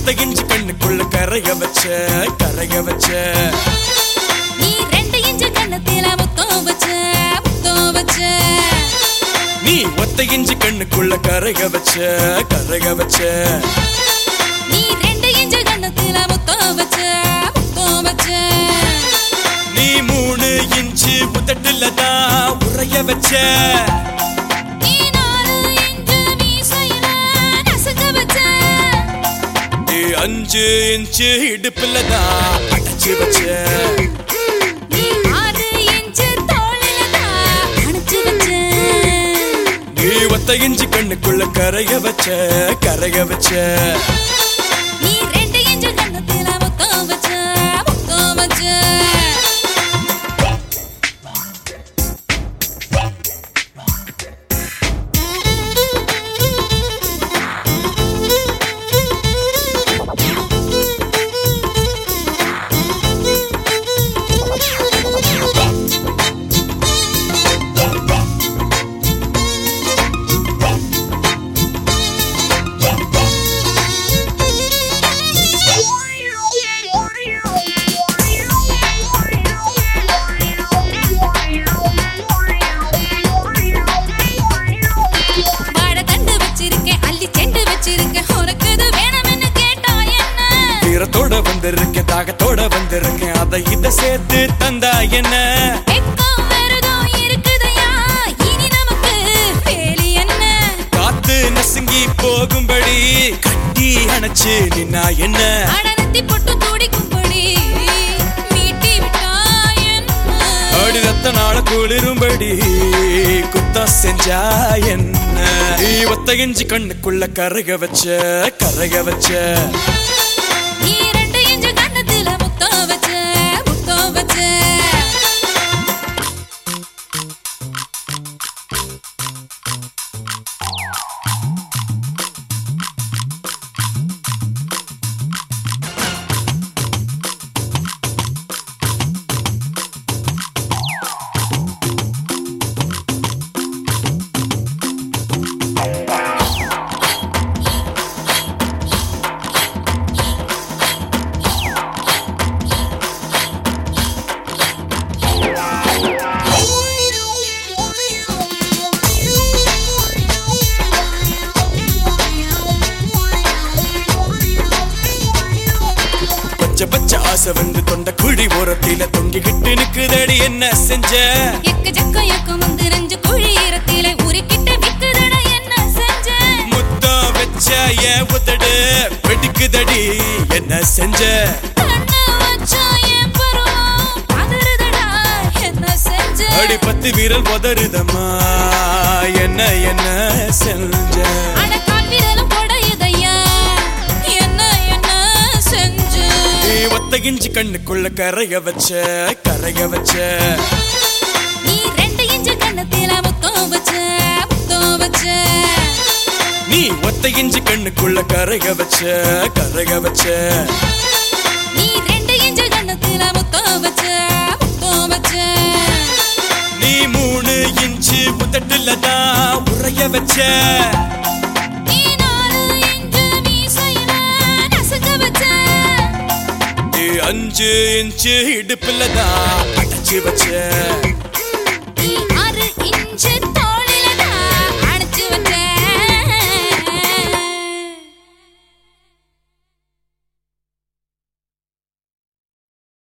ஒத்த இஞ்சி கண்ணுக்குள்ள கரைய வச்ச கரைய வச்ச நீ ரெண்டு இன்ச்சு கண்ணத்தில முத்தம் வச்ச முத்தம் வச்ச நீ ஒத்த இஞ்சி கண்ணுக்குள்ள கரைய வச்ச கரைய வச்ச நீ ரெண்டு இன்ச்சு கண்ணத்தில முத்தம் வச்ச முத்தம் வச்ச நீ மூணு இன்ச்சு உதட்டுல தான் உறைய வச்ச நீ நாலு இன்ச்சு மீசையில நசுக்க வச்ச நீ அஞ்சு இன்ச்சு இடுப்புல தான் அடைச்சு வச்ச நீ ஆறு இன்ச்சு தோளில தான் அணைச்சு வச்ச நீ ஒத்த இஞ்சி கண்ணுக்குள்ள கரைய வச்ச கரைய வச்ச நீ ரெண்டு இன்ச்சு கண்ணத்தில முத்தம் வச்ச முத்தம் வச்ச வாழைத்தண்டு வச்சிருக்கேன் அள்ளி செண்டு வச்சிருக்கேன் உனக்கு இது வேணும்னு கேட்டா என்ன வீரத்தோட வந்திருக்கேன் தாகத்தோட வந்திருக்கேன் அதை இத சேர்த்து தந்தா என்ன வெட்கம் வெறுகம் இருக்குதையா இனி நமக்கு வேலி என்ன காத்து நசுங்கி போகும்படி கட்டி அணைச்சு நின்னா என்ன அடனத்தி பொட்டு துடிக்கும்படி மீட்டி விட்டா என்ன அடி ரத்த நாள குளிரும்படி குத்தம் செஞ்சா என்ன நீ ஒத்த இஞ்சி கண்ணுக்குள்ள கரைக வச்ச கரைக வச்ச நீ ரெண்டு இன்ச்சு கண்ணத்துல முத்தம் வச்ச முத்தம் வச்ச பச்சை பச்சை ஆசை வந்து தொண்ட குழி ஓரத்தில தொங்கிக்கிட்டு நிக்குதடி என்ன செஞ்ச எக்கு ஜக்க எக்கம் வந்து நெஞ்சு குழி ஈரத்திலே உருக்கிட்டு விக்குதட என்ன செஞ்ச முத்தம் வச்ச ஏன் உதடு வெடிக்குதடி என்ன செஞ்ச கண்ண வச்சா என் பருவம் பதறுதடா என்ன செஞ்ச அடி பத்து வீரல் உதறுதம்மா என்ன என்ன செஞ்ச அட கால் விரலும் கொடையுதையா என்ன என்ன செஞ்ச நீ ஒத்த இஞ்சி கண்ணுக்குள்ள கரைய வச்ச கரைய வச்ச நீ ரெண்டு இன்ச்சு கண்ணத்தில முத்தம் வச்ச முத்தம் வச்ச நீ ஒத்த இஞ்சி கண்ணுக்குள்ள கரைய வச்ச கரைய வச்ச நீ ரெண்டு இன்ச்சு கண்ணத்தில முத்தம் வச்ச முத்தம் வச்ச நீ மூணு இன்ச்சு உதட்டுல தான் உறைய வச்ச நீ நாலு இன்ச்சு மீசையில நசுக்க வச்ச நீ அஞ்சு இன்ச்சு இடுப்புல தான் அடைச்சு வச்ச